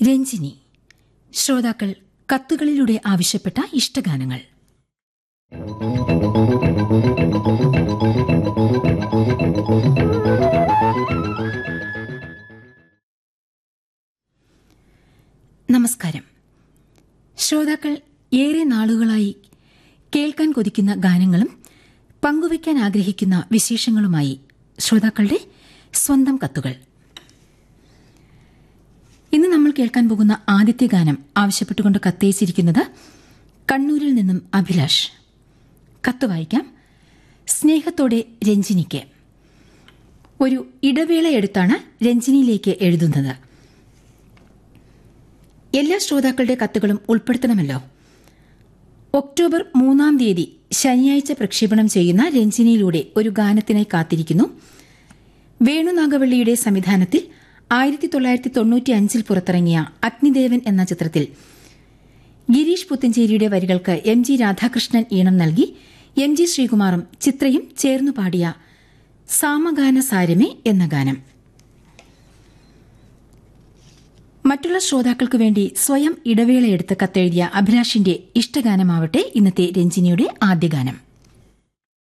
രഞ്ജിനി ശ്രോതാക്കൾ കത്തുകളിലൂടെ ആവശ്യപ്പെട്ട ഇഷ്ടഗാനങ്ങൾ നമസ്കാരം ശ്രോതാക്കൾ ഏറെ നാളുകളായി കേൾക്കാൻ കൊതിക്കുന്ന ഗാനങ്ങളും പങ്കുവയ്ക്കാൻ ആഗ്രഹിക്കുന്ന വിശേഷങ്ങളുമായി ശ്രോതാക്കളുടെ സ്വന്തം കത്തുകൾ ഇന്ന് നമ്മൾ കേൾക്കാൻ പോകുന്ന ആദ്യത്തെ ഗാനം ആവശ്യപ്പെട്ടുകൊണ്ട് കത്തയച്ചിരിക്കുന്നത് കണ്ണൂരിൽ നിന്നും അഭിലാഷ് കത്ത് വായിക്കാം സ്നേഹത്തോടെ രഞ്ജിനിക്ക് ഒരു ഇടവേളയെടുത്താണ് രഞ്ജിനിയിലേക്ക് എഴുതുന്നത് എല്ലാ ശ്രോതാക്കളുടെ കത്തുകളും ഉൾപ്പെടുത്തണമല്ലോ ഒക്ടോബർ മൂന്നാം തീയതി ശനിയാഴ്ച പ്രക്ഷേപണം ചെയ്യുന്ന രഞ്ജിനിയിലൂടെ ഒരു ഗാനത്തിനായി കാത്തിരിക്കുന്നു വേണുനാഗവള്ളിയുടെ സംവിധാനത്തിൽ ആയിരത്തി തൊള്ളായിരത്തി തൊണ്ണൂറ്റി അഞ്ചിൽ പുറത്തിറങ്ങിയ അഗ്നിദേവൻ എന്ന ചിത്രത്തിൽ ഗിരീഷ് പുത്തഞ്ചേരിയുടെ വരികൾക്ക് എം ജി രാധാകൃഷ്ണൻ ഈണം നൽകി എം ജി ശ്രീകുമാറും ചിത്രയും ചേർന്നു പാടിയ സാമഗാന സാരമേ എന്ന ഗാനം മറ്റുള്ള ശ്രോതാക്കൾക്കു വേണ്ടി സ്വയം ഇടവേളയെടുത്ത് കത്തെഴുതിയ അഭിലാഷിന്റെ ഇഷ്ടഗാനമാവട്ടെ ഇന്നത്തെ രഞ്ജിനിയുടെ ആദ്യ ഗാനം